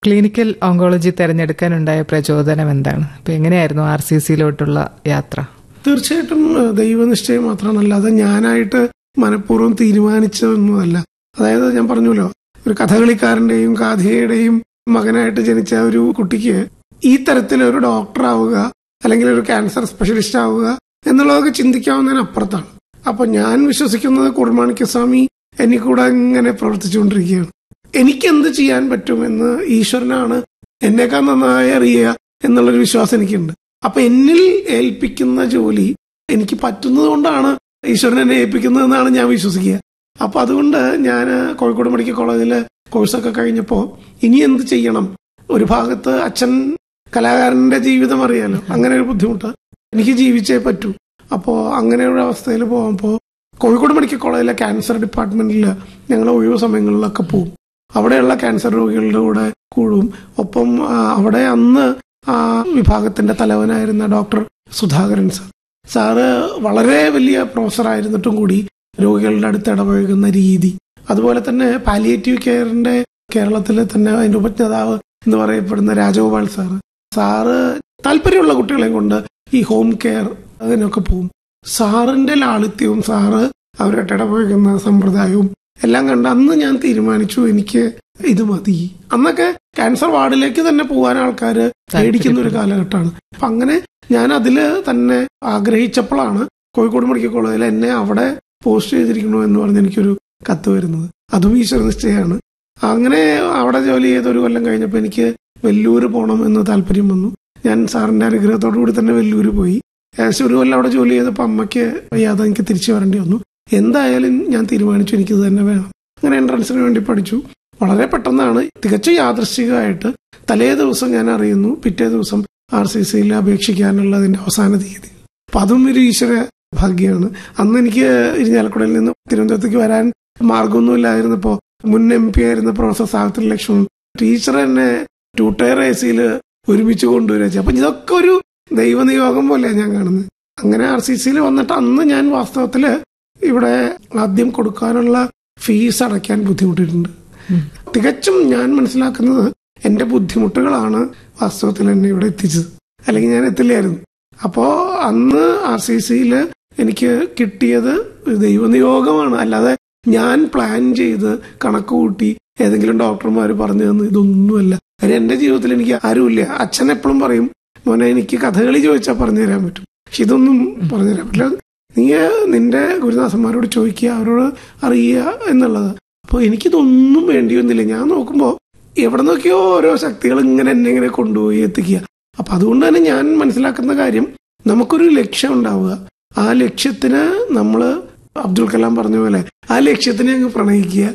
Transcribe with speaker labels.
Speaker 1: Clinical oncology തിരഞ്ഞെടുക്കാനുണ്ടായ പ്രചോദനം എന്താണ് അപ്പൊ എങ്ങനെയായിരുന്നു ആർ സി സിയിലോട്ടുള്ള യാത്ര
Speaker 2: തീർച്ചയായിട്ടും ഏഹ്, ദൈവനിശ്ചയം മാത്രമല്ല അത് ഞാനായിട്ട് മനഃപൂർവ്വം തീരുമാനിച്ചതൊന്നുമല്ല അതായത് ഞാൻ പറഞ്ഞല്ലോ ഒരു കഥകളിക്കാരന്റെയും കാഥികയുടെയും മകനായിട്ട് ജനിച്ച ഒരു കുട്ടിക്ക് ഈ തരത്തിൽ ഒരു ഡോക്ടർ ആവുക അല്ലെങ്കിൽ ഒരു ക്യാൻസർ സ്പെഷ്യലിസ്റ്റ് ആവുക എന്നുള്ളതൊക്കെ ചിന്തിക്കാവുന്നതിനപ്പുറത്താണ് അപ്പൊ ഞാൻ വിശ്വസിക്കുന്നത് കുർമാണിക്കസ്വാമി എന്നെ കൂടെ ഇങ്ങനെ പ്രവർത്തിച്ചുകൊണ്ടിരിക്കുകയാണ് എനിക്ക് എന്ത് ചെയ്യാൻ പറ്റുമെന്ന് ഈശ്വരനാണ് എന്നേക്കാൾ നന്നായി അറിയുക എന്നുള്ളൊരു വിശ്വാസം എനിക്കുണ്ട് അപ്പൊ എന്നിൽ ഏൽപ്പിക്കുന്ന ജോലി എനിക്ക് പറ്റുന്നത് കൊണ്ടാണ് ഈശ്വരൻ എന്നെ ഏൽപ്പിക്കുന്നതെന്നാണ് ഞാൻ വിശ്വസിക്കുക അപ്പൊ അതുകൊണ്ട് ഞാൻ കോഴിക്കോട് മെഡിക്കൽ കോളേജിലെ കോഴ്സൊക്കെ കഴിഞ്ഞപ്പോൾ ഇനി എന്ത് ചെയ്യണം ഒരു ഭാഗത്ത് അച്ഛൻ കലാകാരന്റെ ജീവിതം അറിയാലോ അങ്ങനെ ഒരു ബുദ്ധിമുട്ട് എനിക്ക് ജീവിച്ചേ പറ്റൂ അപ്പോൾ അങ്ങനെ ഒരു അവസ്ഥയിൽ പോകുമ്പോൾ കോഴിക്കോട് മെഡിക്കൽ കോളേജിലെ ക്യാൻസർ ഡിപ്പാർട്ട്മെന്റിൽ ഞങ്ങൾ ഒഴിവ് സമയങ്ങളിലൊക്കെ പോകും അവിടെയുള്ള ക്യാൻസർ രോഗികളുടെ കൂടെ കൂടും ഒപ്പം ആ, അവിടെ അന്ന് ആ വിഭാഗത്തിന്റെ തലവനായിരുന്ന ഡോക്ടർ സുധാകരൻ സാർ സാറ് വളരെ വലിയ പ്രൊഫസർ ആയിരുന്നിട്ടും കൂടി രോഗികളുടെ അടുത്ത് ഇടപഴകുന്ന രീതി അതുപോലെ തന്നെ പാലിയേറ്റീവ് കെയറിന്റെ കേരളത്തിലെ തന്നെ അതിന്റെ ഉപജ്ഞാതാവ് എന്ന് പറയപ്പെടുന്ന രാജഗോപാൽ സാറ് സാറ് താല്പര്യമുള്ള കുട്ടികളെ കൊണ്ട് ഈ ഹോം കെയർ അതിനൊക്കെ പോകും സാറിന്റെ ലാളിത്യവും സാറ് അവരായിട്ട് ഇടപഴകുന്ന സമ്പ്രദായവും എല്ലാം കണ്ട് അന്ന് ഞാൻ തീരുമാനിച്ചു എനിക്ക് ഇത് മതി അന്നൊക്കെ ക്യാൻസർ വാർഡിലേക്ക് തന്നെ പോകാൻ ആൾക്കാര് പേടിക്കുന്ന ഒരു കാലഘട്ടമാണ് അപ്പൊ അങ്ങനെ ഞാൻ അതില് തന്നെ ആഗ്രഹിച്ചപ്പോഴാണ് കോഴിക്കോട് മെഡിക്കൽ കോളേജിൽ എന്നെ അവിടെ പോസ്റ്റ് ചെയ്തിരിക്കണു എന്ന് പറഞ്ഞ് എനിക്കൊരു കത്ത് വരുന്നത് അതും ഈശ്വര നിശ്ചയമാണ് അങ്ങനെ അവിടെ ജോലി ചെയ്ത ഒരു കൊല്ലം കഴിഞ്ഞപ്പോൾ എനിക്ക് വെല്ലൂര് പോകണം എന്ന് താല്പര്യം വന്നു ഞാൻ സാറിന്റെ അനുഗ്രഹത്തോടു കൂടി തന്നെ വെല്ലൂര് പോയി ഏകദേശം ഒരു കൊല്ലം അവിടെ ജോലി ചെയ്തപ്പോൾ അമ്മയ്ക്ക് വയ്യാതെ എനിക്ക് തിരിച്ചു വരേണ്ടി വന്നു എന്തായാലും ഞാൻ തീരുമാനിച്ചു എനിക്കിത് തന്നെ വേണം അങ്ങനെ എൻട്രൻസിന് വേണ്ടി പഠിച്ചു വളരെ പെട്ടെന്നാണ് തികച്ചും യാദൃശ്ചികമായിട്ട് തലേ ദിവസം ഞാൻ അറിയുന്നു പിറ്റേ ദിവസം ആർ സി സിയിൽ അപേക്ഷിക്കാനുള്ളതിന്റെ അവസാന തീയതി അപ്പൊ അതും ഒരു ഈശ്വര ഭാഗ്യമാണ് അന്ന് എനിക്ക് ഇരിഞ്ഞാലക്കുടയിൽ നിന്ന് തിരുവനന്തപുരത്തേക്ക് വരാൻ മാർഗമൊന്നുമില്ലായിരുന്നപ്പോ മുൻ എം പി ആയിരുന്ന പ്രൊഫസർ സാവിത്രി ലക്ഷ്മൺ ടീച്ചർ എന്നെ ടൂ ടയർ എ സിയിൽ ഒരുമിച്ച് കൊണ്ടുവരാ അപ്പൊ ഇതൊക്കെ ഒരു ദൈവനിയോഗം പോലെയാണ് ഞാൻ കാണുന്നത് അങ്ങനെ ആർ സി സിയിൽ വന്നിട്ട് അന്ന് ഞാൻ വാസ്തവത്തില് ഇവിടെ ആദ്യം കൊടുക്കാനുള്ള ഫീസ് അടയ്ക്കാൻ ബുദ്ധിമുട്ടിയിട്ടുണ്ട്
Speaker 1: ഉം.
Speaker 2: തികച്ചും ഞാൻ മനസ്സിലാക്കുന്നത് എന്റെ ബുദ്ധിമുട്ടുകളാണ് വാസ്തവത്തിൽ എന്നെ ഇവിടെ എത്തിച്ചത് അല്ലെങ്കിൽ ഞാൻ എത്തില്ലായിരുന്നു അപ്പോ അന്ന് ആർ സി സിയിൽ എനിക്ക് കിട്ടിയത് ഒരു ദൈവനിയോഗമാണ് അല്ലാതെ ഞാൻ പ്ലാൻ ചെയ്ത് കണക്ക് കൂട്ടി ഏതെങ്കിലും ഡോക്ടർമാർ പറഞ്ഞു തന്നു ഇതൊന്നുമല്ല കാര്യം എന്റെ ജീവിതത്തിൽ എനിക്ക് ആരുമില്ല അച്ഛൻ എപ്പോഴും പറയും മോനെ എനിക്ക് കഥകളി ചോദിച്ചാൽ പറഞ്ഞു തരാൻ പറ്റും പക്ഷെ ഇതൊന്നും പറഞ്ഞു തരാൻ പറ്റില്ല നീ നിന്റെ ഗുരുദാസന്മാരോട് ചോദിക്കുക അവരോട് അറിയുക എന്നുള്ളത് അപ്പോൾ എനിക്കിതൊന്നും വേണ്ടി വന്നില്ല ഞാൻ നോക്കുമ്പോൾ എവിടെ നോക്കിയോ ഓരോ ശക്തികൾ ഇങ്ങനെ എന്നെ ഇങ്ങനെ കൊണ്ടുപോയി എത്തിക്കുക അപ്പൊ അതുകൊണ്ട് തന്നെ ഞാൻ മനസ്സിലാക്കുന്ന കാര്യം നമുക്കൊരു ലക്ഷ്യം ഉണ്ടാവുക ആ ലക്ഷ്യത്തിന് നമ്മൾ അബ്ദുൽ കലാം പറഞ്ഞ പോലെ ആ ലക്ഷ്യത്തിനെ അങ്ങ് പ്രണയിക്കുക